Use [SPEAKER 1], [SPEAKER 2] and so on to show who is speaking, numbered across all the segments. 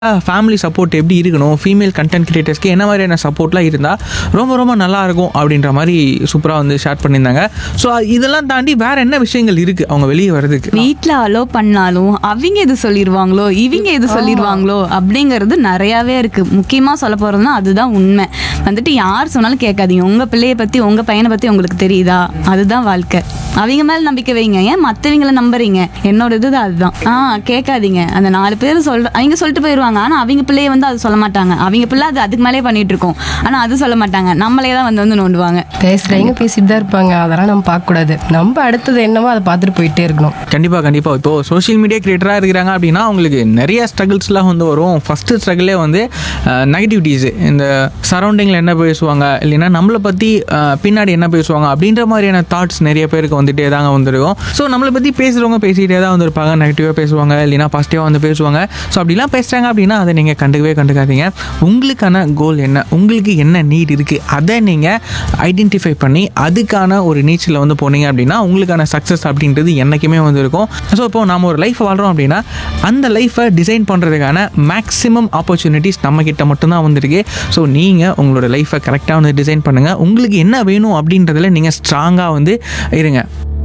[SPEAKER 1] Family support எப்படி இருக்கணும் female content கிரியேட்டர்ஸ்க்கு என்ன மாதிரியான சப்போர்ட்லாம் இருந்தால் ரொம்ப ரொம்ப நல்லா இருக்கும் அப்படின்ற மாதிரி சூப்பராக வந்து ஷேர் பண்ணியிருந்தாங்க ஸோ இதெல்லாம் தாண்டி வேற என்ன விஷயங்கள் இருக்குது அவங்க வெளியே வர்றதுக்கு
[SPEAKER 2] வீட்ல அலோ பண்ணாலும் அவங்க எது சொல்லிடுவாங்களோ இவங்க எது சொல்லிடுவாங்களோ அப்படிங்கிறது நிறையாவே இருக்கு முக்கியமா சொல்ல போறதுன்னா அதுதான் உண்மை வந்துட்டு யார் சொன்னாலும் கேட்காதீங்க உங்க பிள்ளைய பத்தி உங்க பையனை பத்தி உங்களுக்கு தெரியுதா அதுதான் வாழ்க்கை அவங்க மேல நம்பிக்கை வைங்க ஏன் மத்தவங்கள நம்புறீங்க என்னோட இது அதுதான் ஆ கேட்காதீங்க அந்த நாலு பேர் சொல்ற அவங்க சொல்லிட்டு போயிடுவாங்க ஆனா அவங்க பிள்ளைய வந்து அது சொல்ல மாட்டாங்க அவங்க பிள்ளை அது அதுக்கு மேலே பண்ணிட்டு இருக்கோம் ஆனா அது சொல்ல மாட்டாங்க நம்மளே தான் வந்து வந்து நோண்டுவாங்க
[SPEAKER 3] பேசுறவங்க பேசிட்டு தான் இருப்பாங்க அதெல்லாம் நம்ம பார்க்கக்கூடாது நம்ம அடுத்தது என்னவோ அதை பார்த்துட்டு போயிட்டே இருக்கணும்
[SPEAKER 1] கண்டிப்பாக கண்டிப்பாக இப்போ சோஷியல் மீடியா கிரியேட்டராக இருக்கிறாங்க அப்படின்னா அவங்களுக்கு நிறைய ஸ்ட்ரகிள்ஸ்லாம் வந்து வரும் ஃபஸ்ட்டு ஸ்ட்ரகிளே வந்து நெகட்டிவிட்டிஸ் இந்த சரௌண்டிங்கில் என்ன பேசுவாங்க இல்லைன்னா நம்மளை பற்றி பின்னாடி என்ன பேசுவாங்க அப்படின்ற மாதிரியான தாட்ஸ் நிறைய பேருக்கு வந்துட்டே தாங்க வந்துருக்கும் ஸோ நம்மளை பற்றி பேசுகிறவங்க பேசிகிட்டே தான் வந்திருப்பாங்க நெகட்டிவாக பேசுவாங்க இல்லைன்னா பாசிட்டிவாக வந்து பேசுவாங்க ஸோ அப்படிலாம் பேசுகிறாங்க அப்படின்னா அதை நீங்கள் கண்டுக்கவே கண்டுக்காதீங்க உங்களுக்கான கோல் என்ன உங்களுக்கு என்ன நீட் இருக்குது அதை நீங்கள் ஐடென்டிஃபை பண்ணி அதுக்கான ஒரு நீச்சலில் வந்து போனீங்க அப்படின்னா உங்களுக்கான சக்ஸஸ் அப்படின்றது என்றைக்குமே வந்து இருக்கும் ஸோ இப்போ நம்ம ஒரு லைஃப் வாழ்கிறோம் அப்படின்னா அந்த லைஃப்பை டிசைன் பண்ணுறதுக்கான மேக்ஸிமம் ஆப்பர்ச்சுனிட்டிஸ் நம்மக்கிட்ட மட்டும்தான் வந்திருக்கு ஸோ நீங்கள் உங்களோட லைஃப்பை கரெக்டாக வந்து டிசைன் பண்ணுங்கள் உங்களுக்கு என்ன வேணும் அப்படின்றதுல நீங்கள் ஸ்ட்ராங்காக வந்து இருங்க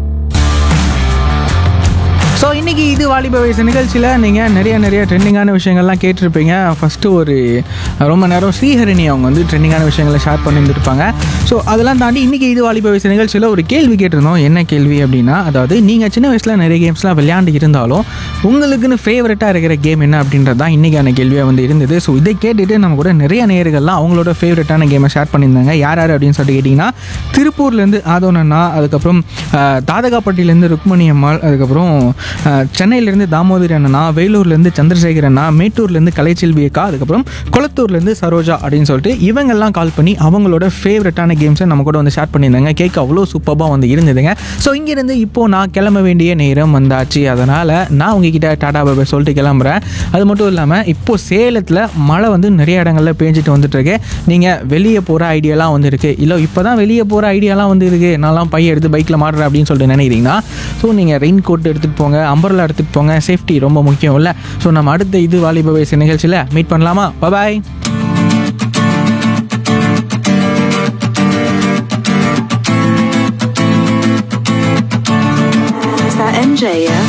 [SPEAKER 1] ஸோ இன்றைக்கி இது வாலிப வயசு நிகழ்ச்சியில் நீங்கள் நிறைய நிறைய ட்ரெண்டிங்கான விஷயங்கள்லாம் கேட்டிருப்பீங்க ஃபஸ்ட்டு ஒரு ரொம்ப நேரம் ஸ்ரீஹரிணி அவங்க வந்து ட்ரெண்டிங்கான விஷயங்களை ஷேர் பண்ணியிருந்திருப்பாங்க ஸோ அதெல்லாம் தாண்டி இன்றைக்கி இது வாலிப வயசு நிகழ்ச்சியில் ஒரு கேள்வி கேட்டிருந்தோம் என்ன கேள்வி அப்படின்னா அதாவது நீங்கள் சின்ன வயசில் நிறைய கேம்ஸ்லாம் விளையாண்டு இருந்தாலும் உங்களுக்குன்னு ஃபேவரட்டாக இருக்கிற கேம் என்ன அப்படின்றது தான் இன்றைக்கான கேள்வியாக வந்து இருந்தது ஸோ இதை கேட்டுட்டு நம்ம கூட நிறைய நேயர்கள்லாம் அவங்களோட ஃபேவரட்டான கேமை ஷேர் பண்ணியிருந்தாங்க யார் யார் அப்படின்னு சொல்லிட்டு கேட்டிங்கன்னா திருப்பூர்லேருந்து ஆதோனண்ணா அதுக்கப்புறம் அஹ், தாதகாப்பட்டியிலேருந்து ருக்மணி அம்மாள் அதுக்கப்புறம் அஹ், சென்னையிலேருந்து தாமோதரி அண்ணனா வேலூர்லேருந்து சந்திரசேகர் அண்ணா மேட்டூர்லேருந்து கலைச்செல்வி அக்கா அதுக்கப்புறம் குளத்தூர்லேருந்து சரோஜா அப்படின்னு சொல்லிட்டு இவங்கெல்லாம் கால் பண்ணி அவங்களோட ஃபேவரட்டான கேம்ஸை நம்ம கூட வந்து ஷேர் பண்ணியிருந்தாங்க கேட்க அவ்வளோ சூப்பராக வந்து இருந்ததுங்க ஸோ இங்கேருந்து இப்போது நான் கிளம்ப வேண்டிய நேரம் வந்தாச்சு அதனால் நான் உங்ககிட்ட டாடா பாபா சொல்லிட்டு கிளம்புறேன் அது மட்டும் இல்லாமல் இப்போது சேலத்தில் மழை வந்து நிறைய இடங்களில் பேஞ்சிட்டு வந்துட்டு இருக்கு நீங்கள் வெளியே போகிற ஐடியாலாம் வந்து இருக்கு இல்லை இப்போ தான் வெளியே போகிற ஐடியாலாம் வந்து இருக்கு நான்லாம் பையன் எடுத்து பைக்கில் மாடுறேன் அப்படின்னு சொல்லிட்டு நினைக்கிறீங்கன்னா ஸோ நீங்கள் ரெயின் கோட் எடுத்துகிட்டு போங்க அம்பர்லா எடுத்துகிட்டு போங்க சேஃப்டி ரொம்ப முக்கியம் இல்லை ஸோ நம்ம அடுத்த இது வாலிப வயசு நிகழ்ச்சியில் மீட் பண்ணலாமா பாய்
[SPEAKER 4] Is that MJ, yeah?